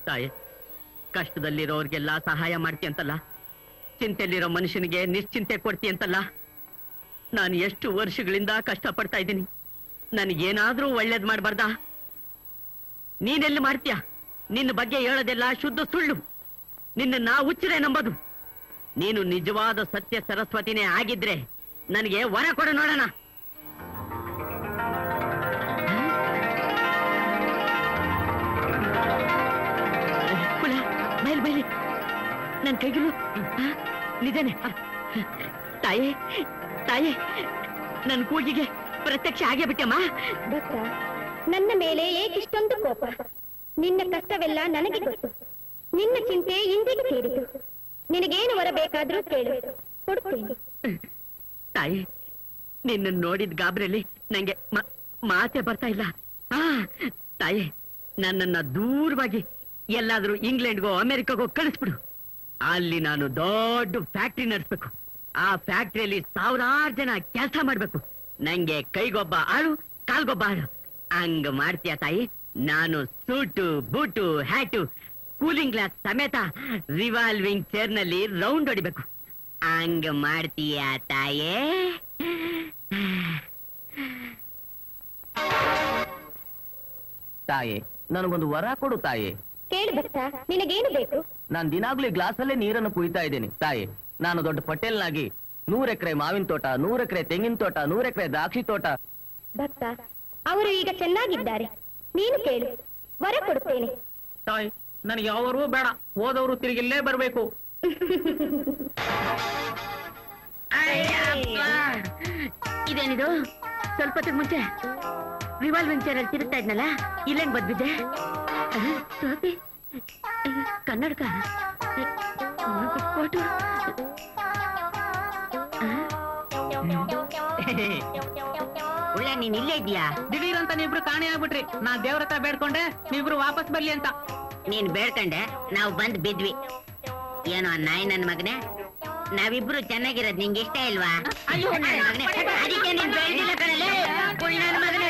ತಾಯಿ ಕಷ್ಟದಲ್ಲಿರೋರ್ಗೆಲ್ಲ ಸಹಾಯ ಮಾಡ್ತೀಯಂತಲ್ಲ ಚಿಂತೆಯಲ್ಲಿರೋ ಮನುಷ್ಯನಿಗೆ ನಿಶ್ಚಿಂತೆ ಕೊಡ್ತೀಯಂತಲ್ಲ ನಾನು ಎಷ್ಟು ವರ್ಷಗಳಿಂದ ಕಷ್ಟ ಪಡ್ತಾ ಇದ್ದೀನಿ ನನಗೇನಾದ್ರೂ ಒಳ್ಳೇದ್ ಮಾಡ್ಬಾರ್ದಾ ನೀನೆಲ್ಲಿ ಮಾಡ್ತೀಯ ನಿನ್ನ ಬಗ್ಗೆ ಹೇಳೋದೆಲ್ಲ ಶುದ್ಧ ಸುಳ್ಳು ನಿನ್ನ ನಾ ಹುಚ್ಚರೆ ನಂಬೋದು ನೀನು ನಿಜವಾದ ಸತ್ಯ ಸರಸ್ವತಿನೇ ಆಗಿದ್ರೆ ನನಗೆ ವರ ಕೊಡು ನೋಡೋಣ ಕುಲ ಬಯಲ್ ಬಯಲಿ ನನ್ ಕೈಗಿಲು ನಿಜನೇ ತಾಯೇ ತಾಯೇ ನನ್ ಕೂಗಿಗೆ ಪ್ರತ್ಯಕ್ಷ ಆಗೇ ಬಿಟ್ಟಮ್ಮ ಭಕ್ತ ನನ್ನ ಮೇಲೆ ಏಕಿಷ್ಟೊಂದು ಕೋಪ ನಿನ್ನ ಕಷ್ಟವೆಲ್ಲ ನನಗೆ ಗೊತ್ತು ನಿನ್ನ ಚಿಂತೆ ಇಂದಿಗೆ ತೀರಿತು ನಿನಗೇನು ವರ ಬೇಕಾದ್ರೂ ಕೇಳು ಕೊಡ್ತೇನೆ ತಾಯಿ ನಿನ್ನ ನೋಡಿದ ಗಾಬ್ರಲ್ಲಿ ನಂಗೆ ಮ- ಮಾತೇ ಬರ್ತಾ ಇಲ್ಲ ಆ ತಾಯಿ ನನ್ನನ್ನ ದೂರವಾಗಿ ಎಲ್ಲಾದ್ರೂ ಇಂಗ್ಲೆಂಡ್ಗೋ ಅಮೆರಿಕಾಗೋ ಕಳಿಸ್ಬಿಡು ಅಲ್ಲಿ ನಾನು ದೊಡ್ಡ ಫ್ಯಾಕ್ಟ್ರಿ ನಡೆಸ್ಬೇಕು ಆ ಫ್ಯಾಕ್ಟ್ರಿಯಲ್ಲಿ ಸಾವಿರಾರು ಜನ ಕೆಲಸ ಮಾಡ್ಬೇಕು ನಂಗೆ ಕೈಗೊಬ್ಬ ಆಳು ಕಾಲ್ಗೊಬ್ಬ ಆಳು ಹಂಗ ಮಾಡ್ತೀಯ ತಾಯಿ ನಾನು suit boot hat cooling glass ಸಮೇತ ರಿವಾಲ್ವಿಂಗ್ ಚೇರ್ ನಲ್ಲಿ ರೌಂಡ್ ಹೊಡಿಬೇಕು ಹಂಗ ಮಾಡ್ತೀಯ ತಾಯೇ ತಾಯೇ ನನಗೊಂದು ವರ ಕೊಡು ತಾಯೇ ಕೇಳು ಭಕ್ತ ನಿನಗೇನು ಬೇಕು ನಾನ್ ದಿನಾಗ್ಲೂ ಗ್ಲಾಸಲ್ಲೇ ನೀರನ್ನು ಕುಯ್ತಾ ಇದ್ದೀನಿ ತಾಯಿ ನಾನು ದೊಡ್ಡ ಪಟೇಲ್ನಾಗಿ ನೂರ್ ಎಕರೆ ಮಾವಿನ ತೋಟ ನೂರ್ ಎಕರೆ ತೆಂಗಿನ ತೋಟ ನೂರ್ ಎಕರೆ ದ್ರಾಕ್ಷಿ ತೋಟ ಭಕ್ತ ಅವರು ಈಗ ಚೆನ್ನಾಗಿದ್ದಾರೆ ನೀನು ಕೇಳು ವರ ಕೊಡುತ್ತೇನೆ ತಾಯಿ ನನಗೆ ಯಾವರೂ ಬೇಡ ಹೋದವರು ತಿರುಗಿಲ್ಲೇ ಬರ್ಬೇಕು ಇದೇನಿದು ಸ್ವಲ್ಪ ಹೊತ್ತಿಗ್ ಮುಂಚೆ ರಿವಾಲ್ವಿಂಗ್ ಚೇರ್ ಅಲ್ಲಿ ತಿರುಗ್ತಾ ಇದ್ನಲ್ಲ ಇಲ್ಲೇನ್ ಬದ್ಬಿದ್ದೆ ಆ, ಟೋಪಿ ಅಯ್ಯೋ, ಕನ್ನಡಕ ಫೋಟೋ ಒಳ್ಳೆ ನೀನ್ ಇಲ್ಲೇ ಇದೀಯಾ ದಿಢೀರ್ ಅಂತ ನೀವಿಬ್ರು ಕಾಣೆ ಆಗ್ಬಿಟ್ರಿ ನಾ ದೇವ್ರ ಹತ್ರ ಬೇಡ್ಕೊಂಡೆ ನೀವಿಬ್ರು ವಾಪಸ್ ಬರ್ಲಿ ಅಂತ ನೀನ್ ಬೇಡ್ಕಂಡೆ ನಾವು ಬಂದ್ ಬಿದ್ವಿ ಏನೋ ನಾಯಿ ನನ್ ಮಗನೇ ನಾವಿಬ್ರು ಚೆನ್ನಾಗಿರೋದ್ ನಿಂಗೆ ಇಷ್ಟ ಇಲ್ವಾ ಅಯ್ಯೋ, ನನ್ ಮಗನೇ, ಅದಕ್ಕೆ ನೀನ್ ಬೆಳ್ದಿಲ್ಲ ಕಣಲೇ, ಕುಳ್ ನನ್ ಮಗನೇ